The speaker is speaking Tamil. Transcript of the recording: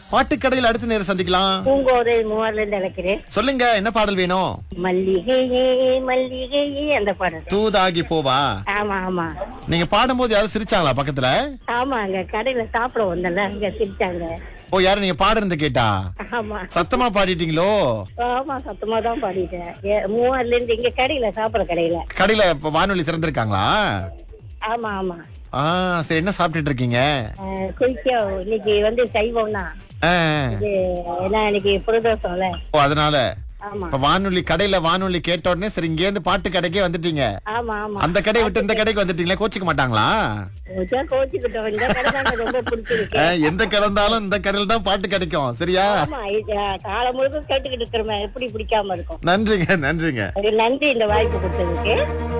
பாட்டுக்கடையில் அடுத்த நேரம் சந்திக்கலாம் பூங்கோதை மூவார்ல இருந்து அழைக்கிறேன் சொல்லுங்க என்ன பாடல் வேணும் மல்லிகையே மல்லிகையே அந்த பாடல் தூதாகி போவா ஆமா ஆமா நீங்க பாடும்போது யாரும் சிரிச்சாங்களா பக்கத்துல ஆமா அங்க கடையில சாப்பிட வந்தல அங்க சிரிச்சாங்க ஓ யாரும் நீங்க பாடுறது கேட்டா ஆமா சத்தமா பாடிட்டீங்களோ ஆமா சத்தமா தான் பாடிட்டேன் ஏ, மூவார்ல இருந்து இங்க கடையில சாப்பிடுற கடையில கடையில இப்ப வானொலி திறந்திருக்காங்களா ஆமா ஆமா ஆ சரி என்ன சாப்பிட்டுட்டு இருக்கீங்க அஹ், குயிக்கா இன்னைக்கு வந்து சைவம் தான் ஆ, இது ஏன்னா இன்னைக்கு புரதோஷம்ல ஓ அதனால ஆமா இப்ப வானொலி கடையில வானொலி கேட்ட உடனே சரி இங்க இருந்து பாட்டு கடைக்கே வந்துட்டீங்க ஆமா ஆமா அந்த கடையை விட்டு இந்த கடைக்கு வந்துட்டீங்களே கோச்சிக்க மாட்டாங்களா கொஞ்சம் கோச்சுக்கிட்டோம் இந்த கடை தான் எனக்கு ரொம்ப பிடிச்சிருக்கு ஆ, எந்த கடை இருந்தாலும் இந்த கடையில தான் பாட்டு கிடைக்கும் சரியா ஆமா இது, அஹ், காலம் முழுக்க கேட்டுக்கிட்டு இருக்கிறோமே எப்படி பிடிக்காம இருக்கும் நன்றிங்க நன்றிங்க அது நன்றி இந்த வாய்ப்பு கொடுத்ததுக்கு